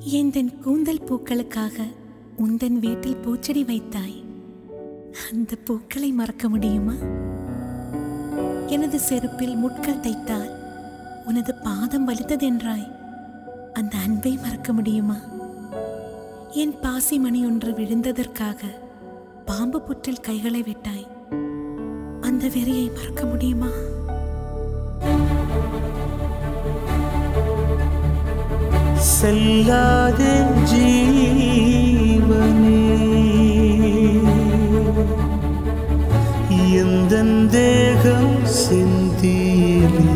எந்தன் கூந்தல் பூக்களுக்காக உந்தன் வீட்டில் பூச்செடி வைத்தாய் அந்த பூக்களை மறக்க முடியுமா எனது செருப்பில் முட்கள் தைத்தால் உனது பாதம் வலித்ததென்றாய் அந்த அன்பை மறக்க முடியுமா என் பாசிமணி ஒன்று விழுந்ததற்காக பாம்பு புற்றில் கைகளை விட்டாய் அந்த வெறியை மறக்க முடியுமா செல்லாத ஜீவனே எந்த தேகம் சிந்தியிலே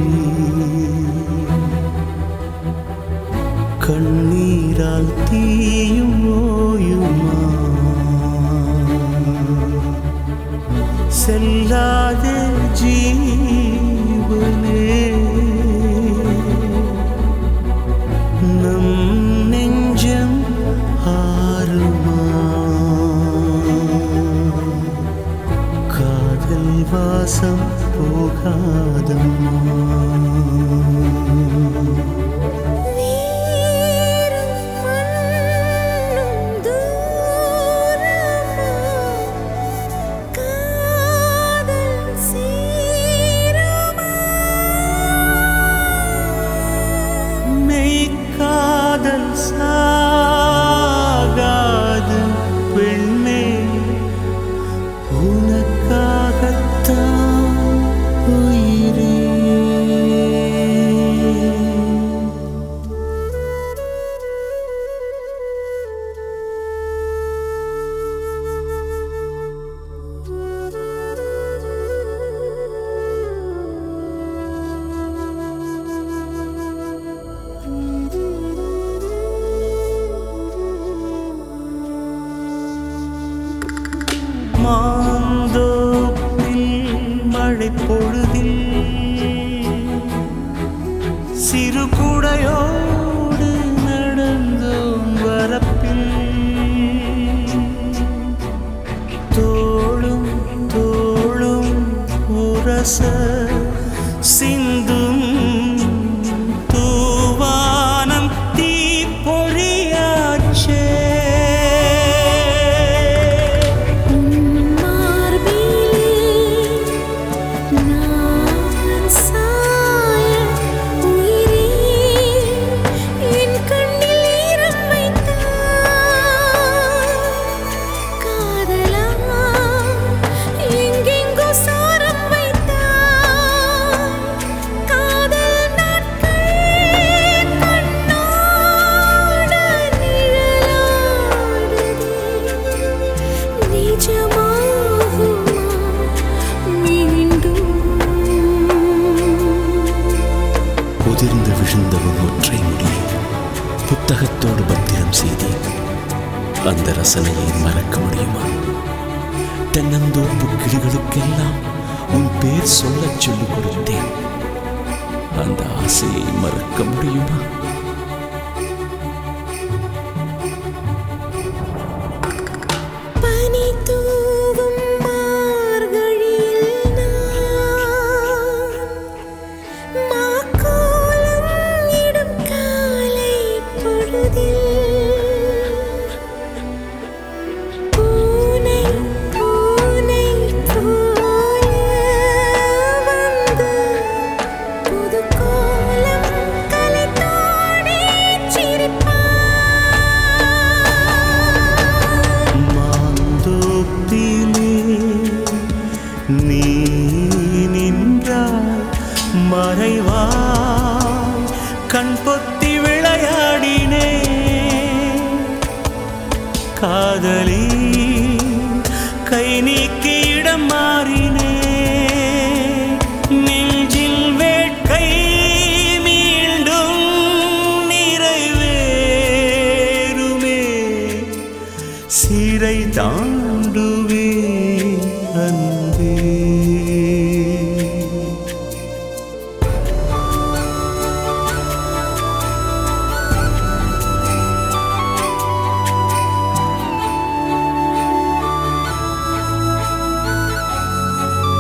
கண்ணீரால் தீயும் ஓயுமா செல்லாத ஜீவனே நம் நெஞ்சம் ஆறுமா காதல் வாசம் போகாதம்மா மெய்க்காதல் சாகாது பெண்ணே உனக்காகத்தான் உயிரே மாந்தோப்பில் மழை பொழுதில் சிறு குடையோடு நடந்தோம் வரப்பில் தோளும் தோளும் உரச சிந்தும் தூவானம் தீப்பொழியாச்சே உதிர்ந்து விழுந்த ஒரு ஒற்றை முடியை புத்தகத்தோடு பத்திரம் செய்தேன் அந்த ரசனையை மறக்க முடியுமா தென்னந்தோப்பு கிளிகளுக்கெல்லாம் உன் பேர் சொல்லச் சொல்லிக் கொடுத்தேன் அந்த ஆசையை மறக்க முடியுமா பனி தூவும் மார்கழியில் நான் மாக்கோலம் இடும் காலை பொழுதில் பூனை பூனை போல வந்து புது கோலம் கலைத்தோடி சிரிப்பான் மாந்தோப்பிலே நீ நின்றாய் மறைவாய் கண் பொத்தி விளையாடினே காதலி கை நீக்கி இடம் மாறினே நெஞ்சில் வேட்கை மீண்டும் நிறைவேறுமே சிறை தாண்டுவே அன்பே ஆ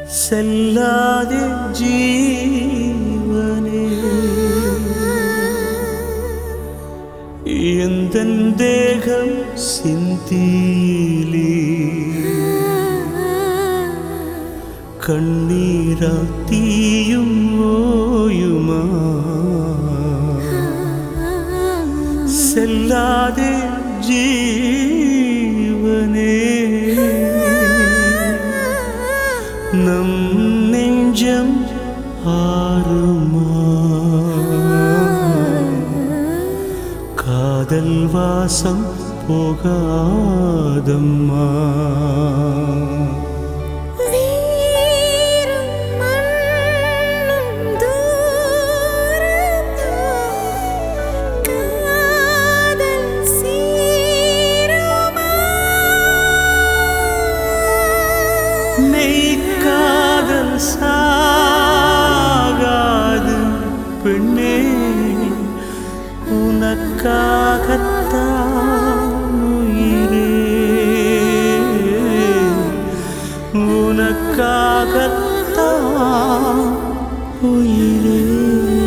செல்லாதே ஜீவனே எந்த தேகம் சிந்தியிலே கண்ணீரா தீயும் ஓயுமா செல்லாதே ஜீவனே நம் நெஞ்சம் ஆறுமா காதல் வாசம் போகாதம்மா வீரும் மண்ணும் தூரமா காதல் சீருமா மெய் காதல் சாகாது பெண்ணே உனக்காகத்தான் உயிரே உனக்காகத்தான் உயிரே